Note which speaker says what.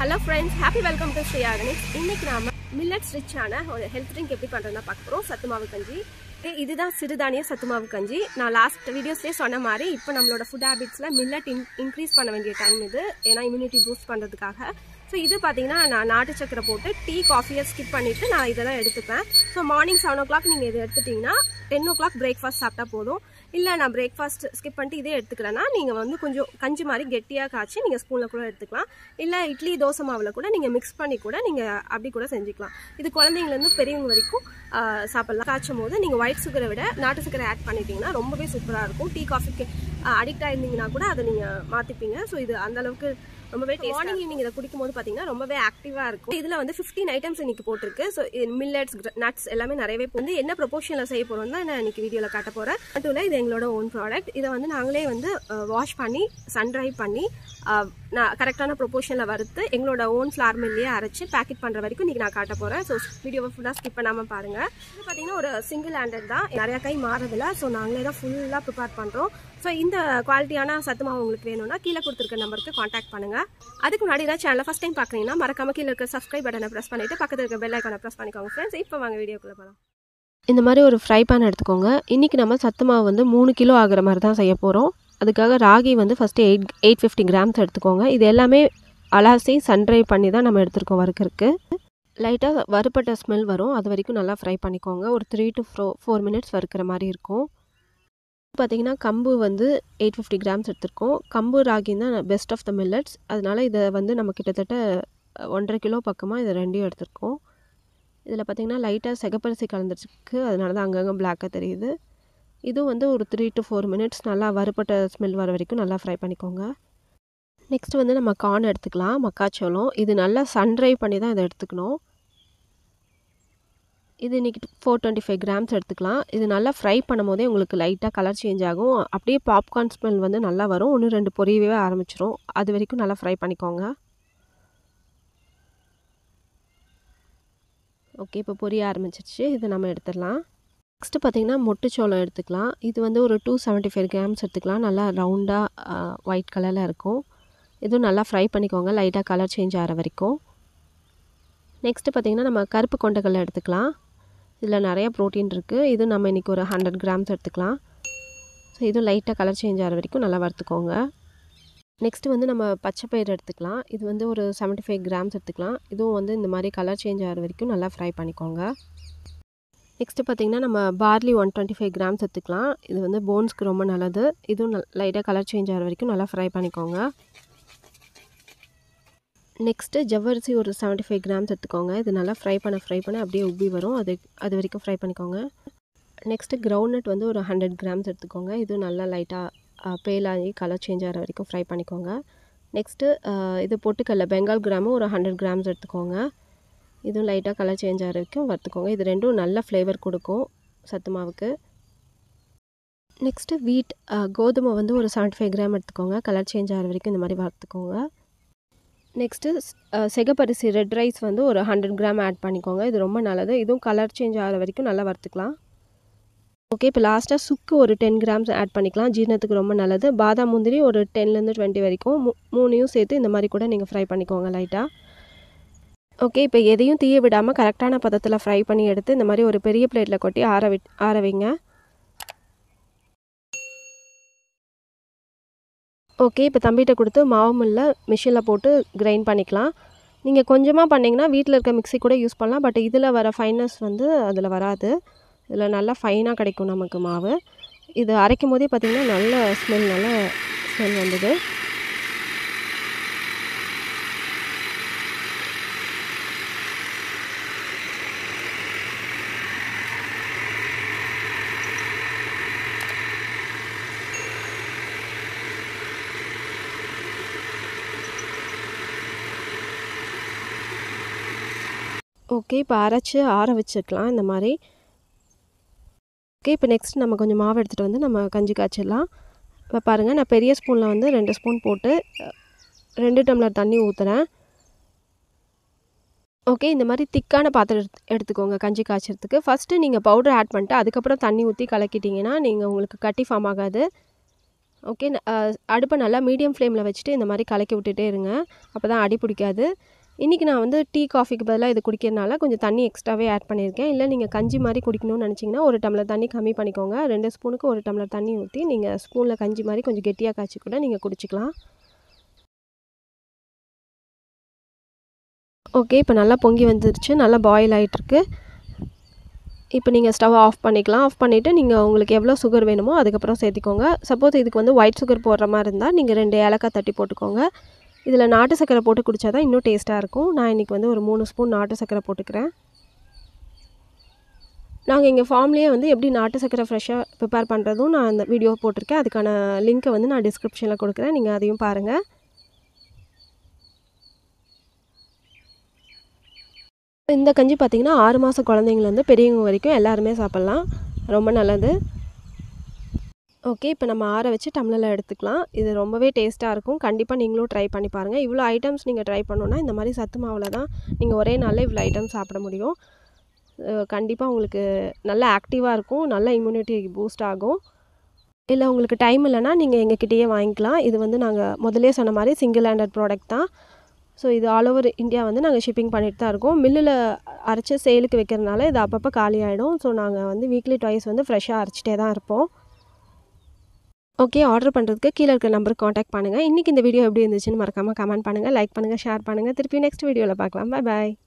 Speaker 1: hello friends happy welcome to Sri Organics இன்னைக்கு நாம millets ரிச்சான ஒரு ஹெல்த் ட்ரிங்க் எப்படி பண்ணுறதுனா பார்க்க போகிறோம் சத்து மாவு கஞ்சி இது- இதுதான் சிறுதானிய சத்து மாவு கஞ்சி நான் லாஸ்ட் வீடியோஸ்லேயே சொன்ன மாதிரி இப்போ நம்மளோட ஃபுட் ஹேபிட்ஸில் மில்லட் இன் இன்க்ரீஸ் பண்ண வேண்டிய டைம் இது ஏன்னா இம்யூனிட்டி பூஸ்ட் பண்ணுறதுக்காக ஸோ இது பார்த்தீங்கன்னா நான் நாட்டு சக்கரை போட்டு டீ காஃபியை ஸ்கிப் பண்ணிவிட்டு நான் இதெல்லாம் எடுத்துப்பேன் so morning seven o'clock நீங்கள் இதை எடுத்துட்டிங்கன்னா டென் ஓ கிளாக் பிரேக்ஃபாஸ்ட் சாப்பிட்டா போதும் இல்லை நான் பிரேக்ஃபாஸ்ட் ஸ்கிப் பண்ணிட்டு இதே எடுத்துக்கிறேன்னா நீங்கள் வந்து கொஞ்சம் கஞ்சி மாதிரி கெட்டியாக காய்ச்சி நீங்கள் ஸ்பூனில் கூட எடுத்துக்கலாம் இல்லை இட்லி தோசை மாவில் கூட நீங்கள் மிக்ஸ் பண்ணி கூட நீங்கள் அப்படி கூட செஞ்சுக்கலாம் இது குழந்தைங்கலேருந்து பெரியவங்க வரைக்கும் ஆஹ், சாப்பிடலாம் காய்ச்சும் போது நீங்கள் ஒயிட் சுகரை விட நாட்டு சக்கரை ஆட் பண்ணிட்டீங்கன்னா ரொம்பவே சூப்பராக இருக்கும் டீ காஃபிக்கு அடிக்ட் ஆயிருந்தீங்கன்னா கூட அதை நீங்கள் மாற்றிப்பீங்க ஸோ இது அந்த அளவுக்கு ரொம்பவே மார்னிங் ஈவினிங் இதை குடிக்கும் போது பார்த்தீங்கன்னா ரொம்பவே ஆக்டிவாக இருக்கும் இதில் வந்து ஃபிஃப்டீன் ஐட்டம்ஸ் இன்னைக்கு போட்டிருக்கு ஸோ மில்லட்ஸ் நட்ஸ் எல்லாமே நிறையவே வந்து என்ன ப்ரொபோஷனில் செய்ய போகிறோம் தான் நான் இன்னைக்கு வீடியோவில் காட்ட போகிறேன் மட்டும் இல்லை இது எங்களோட ஓன் ப்ராடக்ட் இதை வந்து நாங்களே வந்து வாஷ் பண்ணி சன்ட்ரை பண்ணி அஹ், நான் கரெக்டான ப்ரொபோஷனில் வறுத்து எங்களோட ஓன் ஃப்ளார் மில்லையே அரைச்சி பேக்கெட் பண்ணுற வரைக்கும் இன்னைக்கு நான் காட்ட போகிறேன் ஸோ வீடியோவை ஃபுல்லாக ஸ்கிப் பண்ணாமல் பாருங்கள் இது பார்த்தீங்கன்னா ஒரு சிங்கிள் ஹேண்டட் தான் நிறையா கை மாறதில்ல ஸோ நாங்களே தான் ஃபுல்லாக ப்ரிப்பேர் பண்ணுறோம் ஸோ இந்த குவாலிட்டியான சத்து மாவு உங்களுக்கு வேணும்னா கீழே கொடுத்துருக்க நம்பருக்கு காண்டாக்ட் பண்ணுங்க அதுக்கு முன்னாடி ஏதாவது சேனலை ஃபஸ்ட் டைம் பார்க்குறீங்கன்னா மறக்காம கீழே இருக்க சப்ஸ்கிரைப் பட்டனை ப்ரெஸ் பண்ணிட்டு பக்கத்தில் இருக்க பெல் ஐக்கானை ப்ரெஸ் பண்ணிக்கோங்க ஃப்ரெண்ட்ஸ் இப்போ வாங்க வீடியோக்குள்ள போகலாம்
Speaker 2: இந்த மாதிரி ஒரு ஃப்ரை பேன் எடுத்துக்கோங்க இன்றைக்கி நம்ம சத்து மாவு வந்து மூணு கிலோ ஆகிற மாதிரி தான் செய்ய போகிறோம் அதுக்காக ராகி வந்து first eight eight fifty grams எடுத்துக்கோங்க இது எல்லாமே அலாசி சன்ட்ரை பண்ணி தான் நம்ம எடுத்துருக்கோம் வறுக்கறதுக்கு லைட்டாக வறுப்பட்ட ஸ்மெல் வரும் அது வரைக்கும் நல்லா ஃப்ரை பண்ணிக்கோங்க ஒரு த்ரீ டு ஃபோ ஃபோர் மினிட்ஸ் வறுக்கிற மாதிரி இருக்கும் பார்த்தீங்கன்னா கம்பு வந்து எயிட் ஃபிஃப்டி கிராம்ஸ் எடுத்திருக்கோம் கம்பு ராகி தான் பெஸ்ட் ஆஃப் த மில்லட்ஸ் அதனால் இதை வந்து நம்ம கிட்டத்தட்ட ஒன்றரை கிலோ பக்கமாக இதை ரெண்டையும் எடுத்திருக்கோம் இதில் பார்த்தீங்கன்னா லைட்டாக சிகப்பரிசி கலந்துருக்கு அதனால தான் அங்கங்கே பிளாக்காக தெரியுது இதுவும் வந்து ஒரு த்ரீ டு ஃபோர் மினிட்ஸ் நல்லா வறுப்பட்ட ஸ்மெல் வர வரைக்கும் நல்லா ஃப்ரை பண்ணிக்கோங்க நெக்ஸ்ட் வந்து நம்ம கார்ன் எடுத்துக்கலாம் மக்காச்சோளம் இது நல்லா சன்ட்ரை பண்ணி தான் இதை எடுத்துக்கணும் இது இன்றைக்கி ஃபோர் டுவெண்ட்டி ஃபைவ் கிராம்ஸ் எடுத்துக்கலாம் இது நல்லா ஃப்ரை பண்ணும் போதே உங்களுக்கு லைட்டாக கலர் சேஞ்ச் ஆகும் அப்படியே பாப்கார்ன் ஸ்மெல் வந்து நல்லா வரும் ஒன்று ரெண்டு பொரியவே ஆரம்பிச்சிரும் அது வரைக்கும் நல்லா ஃப்ரை பண்ணிக்கோங்க ஓகே இப்போ பொரிய ஆரம்பிச்சிருச்சு இதை நம்ம எடுத்துடலாம் நெக்ஸ்ட்டு பார்த்தீங்கன்னா மொட்டுச்சோளம் எடுத்துக்கலாம் இது வந்து ஒரு டூ செவன்ட்டி ஃபைவ் கிராம்ஸ் எடுத்துக்கலாம் நல்லா ரவுண்டாக ஒயிட் கலரில் இருக்கும் இதுவும் நல்லா ஃப்ரை பண்ணிக்கோங்க லைட்டாக கலர் சேஞ்ச் ஆகிற வரைக்கும் நெக்ஸ்ட்டு பார்த்தீங்கன்னா நம்ம கருப்பு கொண்டக்கடலை எடுத்துக்கலாம் இதில் நிறைய ப்ரோட்டீன் இருக்குது இது நம்ம இன்றைக்கி ஒரு ஹண்ட்ரட் கிராம்ஸ் எடுத்துக்கலாம் ஸோ இதுவும் லைட்டாக கலர் சேஞ்ச் ஆகிற வரைக்கும் நல்லா வறுத்துக்கோங்க நெக்ஸ்ட்டு வந்து நம்ம பச்சை பயிர் எடுத்துக்கலாம் இது வந்து ஒரு செவன்ட்டி ஃபைவ் கிராம்ஸ் எடுத்துக்கலாம் இதுவும் வந்து இந்த மாதிரி கலர் சேஞ்ச் ஆகிற வரைக்கும் நல்லா ஃப்ரை பண்ணிக்கோங்க நெக்ஸ்ட்டு பார்த்தீங்கன்னா நம்ம barley one twenty five grams எடுத்துக்கலாம் இது வந்து போன்ஸ்க்கு ரொம்ப நல்லது இதுவும் லைட்டாக கலர் சேஞ்ச் ஆகிற வரைக்கும் நல்லா ஃப்ரை பண்ணிக்கோங்க நெக்ஸ்ட்டு ஜவ்வரிசி ஒரு செவன்ட்டி ஃபைவ் கிராம்ஸ் எடுத்துக்கோங்க இது நல்லா ஃப்ரை பண்ண ஃப்ரை பண்ண அப்படியே உப்பி வரும் அது அது வரைக்கும் ஃப்ரை பண்ணிக்கோங்க நெக்ஸ்ட்டு கிரவுண்ட்நட் வந்து ஒரு ஹண்ட்ரட் கிராம்ஸ் எடுத்துக்கோங்க இதுவும் நல்லா லைட்டாக பேலாகி கலர் சேஞ்ச் ஆகிற வரைக்கும் ஃப்ரை பண்ணிக்கோங்க நெக்ஸ்ட்டு இது பொட்டுக்கல்ல பெங்கால் கிராமும் ஒரு ஹண்ட்ரட் கிராம்ஸ் எடுத்துக்கோங்க இதுவும் லைட்டாக கலர் சேஞ்ச் ஆகிற வரைக்கும் வறுத்துக்கோங்க இது ரெண்டும் நல்ல ஃப்ளேவர் கொடுக்கும் சத்து மாவுக்கு நெக்ஸ்ட்டு வீட் கோதுமை வந்து ஒரு செவன்ட்டி ஃபைவ் கிராம் எடுத்துக்கோங்க கலர் சேஞ்ச் ஆகிற வரைக்கும் இந்த மாதிரி வறுத்துக்கோங்க நெக்ஸ்ட்டு செகப்பரிசி ரெட் ரைஸ் வந்து ஒரு ஹண்ட்ரட் கிராம் ஆட் பண்ணிக்கோங்க இது ரொம்ப நல்லது இதுவும் கலர் சேஞ்ச் ஆகிற வரைக்கும் நல்லா வறுத்துக்கலாம் ஓகே இப்போ லாஸ்ட்டாக சுக்கு ஒரு டென் கிராம்ஸ் ஆட் பண்ணிக்கலாம் ஜீரணத்துக்கு ரொம்ப நல்லது பாதாம் முந்திரி ஒரு டென்லேருந்து டுவெண்ட்டி வரைக்கும் மூ மூணையும் சேர்த்து இந்த மாதிரி கூட நீங்கள் ஃப்ரை பண்ணிக்கோங்க லைட்டாக ஓகே இப்போ எதையும் தீய விடாமல் கரெக்டான பதத்தில் ஃப்ரை பண்ணி எடுத்து இந்த மாதிரி ஒரு பெரிய பிளேட்டில் கொட்டி ஆற வி ஆற வைங்க ஓகே இப்போ தம்பிகிட்ட கொடுத்து மாவு மில்ல மிஷினில் போட்டு கிரைண்ட் பண்ணிக்கலாம் நீங்கள் கொஞ்சமாக பண்ணிங்கன்னா வீட்டில் இருக்க மிக்ஸி கூட யூஸ் பண்ணலாம் பட் இதில் வர ஃபைனஸ் வந்து அதில் வராது இதில் நல்லா ஃபைனாக கிடைக்கும் நமக்கு மாவு இது அரைக்கும் போதே பார்த்திங்கன்னா நல்ல ஸ்மெல் நல்ல ஸ்மெல் வந்தது ஓகே இப்போ அரைச்சி ஆற வச்சுக்கலாம் இந்த மாதிரி ஓகே இப்போ நெக்ஸ்ட் நம்ம கொஞ்சம் மாவு எடுத்துகிட்டு வந்து நம்ம கஞ்சி காய்ச்சிடலாம் இப்போ பாருங்கள் நான் பெரிய ஸ்பூனில் வந்து ரெண்டு ஸ்பூன் போட்டு அஹ், ரெண்டு டம்ளர் தண்ணி ஊற்றுறேன் ஓகே இந்த மாதிரி திக்கான பாத்திரம் எடுத்து எடுத்துக்கோங்க கஞ்சி காய்ச்சறதுக்கு ஃபஸ்ட்டு நீங்கள் பவுடர் ஆட் பண்ணிட்டு அதுக்கப்புறம் தண்ணி ஊற்றி கலக்கிட்டிங்கன்னா நீங்கள் உங்களுக்கு கட்டி ஃபார்ம் ஆகாது ஓகே அடுப்பை நல்லா மீடியம் ஃப்ளேமில் வச்சுட்டு இந்த மாதிரி கலக்கி விட்டுட்டே இருங்க அப்போ தான் அடி பிடிக்காது இன்றைக்கி நான் வந்து டீ காஃபிக்கு பதிலாக இது குடிக்கிறதுனால கொஞ்சம் தண்ணி எக்ஸ்ட்ராவே ஆட் பண்ணியிருக்கேன் இல்லை நீங்கள் கஞ்சி மாதிரி குடிக்கணும்னு நினச்சிங்கன்னா ஒரு டம்ளர் தண்ணி கம்மி பண்ணிக்கோங்க ரெண்டு ஸ்பூனுக்கு ஒரு டம்ளர் தண்ணி ஊற்றி நீங்கள் ஸ்பூனில் கஞ்சி மாதிரி கொஞ்சம் கெட்டியாக காய்ச்சி கூட நீங்கள் குடிச்சிக்கலாம் ஓகே இப்போ நல்லா பொங்கி வந்துருச்சு நல்லா பாயில் ஆகிட்டுருக்கு இப்போ நீங்கள் ஸ்டவ் ஆஃப் பண்ணிக்கலாம் ஆஃப் பண்ணிவிட்டு நீங்கள் உங்களுக்கு எவ்வளோ சுகர் வேணுமோ அதுக்கப்புறம் சேர்த்திக்கோங்க சப்போஸ் இதுக்கு வந்து ஒயிட் சுகர் போடுற மாதிரி இருந்தால் நீங்கள் ரெண்டு ஏலக்காய் தட்டி போட்டுக்கோங்க இதில் நாட்டு சக்கரை போட்டு குடித்தா தான் இன்னும் டேஸ்ட்டாக இருக்கும் நான் இன்றைக்கி வந்து ஒரு மூணு ஸ்பூன் நாட்டு சக்கரை போட்டுக்கிறேன் நாங்கள் எங்கள் ஃபார்ம்லேயே வந்து எப்படி நாட்டு சக்கரை ஃப்ரெஷ்ஷாக ப்ரிப்பேர் பண்ணுறதும் நான் அந்த வீடியோ போட்டிருக்கேன் அதுக்கான லிங்க்கை வந்து நான் டிஸ்கிரிப்ஷனில் கொடுக்குறேன் நீங்கள் அதையும் பாருங்கள் இந்த கஞ்சி பார்த்திங்கன்னா ஆறு மாத குழந்தைங்கலேருந்து பெரியவங்க வரைக்கும் எல்லாருமே சாப்பிட்லாம் ரொம்ப நல்லது ஓகே இப்போ நம்ம ஆற வச்சு டம்ளரில் எடுத்துக்கலாம் இது ரொம்பவே டேஸ்ட்டாக இருக்கும் கண்டிப்பாக நீங்களும் ட்ரை பண்ணி பாருங்கள் இவ்வளோ ஐட்டம்ஸ் நீங்கள் ட்ரை பண்ணணுன்னா இந்த மாதிரி சத்து மாவில் தான் நீங்கள் ஒரே நாளில் இவ்வளோ ஐட்டம்ஸ் சாப்பிட முடியும் கண்டிப்பாக உங்களுக்கு நல்ல ஆக்டிவாக இருக்கும் நல்ல இம்யூனிட்டி பூஸ்ட் ஆகும் இல்லை உங்களுக்கு டைம் இல்லைனா நீங்கள் எங்ககிட்டயே வாங்கிக்கலாம் இது வந்து நாங்கள் முதலே சொன்ன மாதிரி சிங்கிள் ஹேண்டட் ப்ராடக்ட் தான் ஸோ இது ஆல் ஓவர் இந்தியா வந்து நாங்கள் ஷிப்பிங் பண்ணிட்டு தான் இருக்கோம் மில்லில் அரைச்சி சேலுக்கு வைக்கிறதுனால இது அப்பப்போ காலி ஆகிடும் ஸோ நாங்கள் வந்து வீக்லி ட்வைஸ் வந்து ஃப்ரெஷ்ஷாக அரைச்சிட்டே தான் இருப்போம் ஓகே ஆர்டர் பண்ணுறதுக்கு கீழே இருக்கிற நம்பருக்கு காண்டாக்ட் பண்ணுங்கள் இன்றைக்கி இந்த வீடியோ எப்படி இருந்துச்சுன்னு மறக்காமல் கமெண்ட் பண்ணுங்கள் லைக் பண்ணுங்கள் ஷேர் பண்ணுங்கள் திருப்பி நெக்ஸ்ட் வீடியோவில் பார்க்கலாம் பாய் பாய்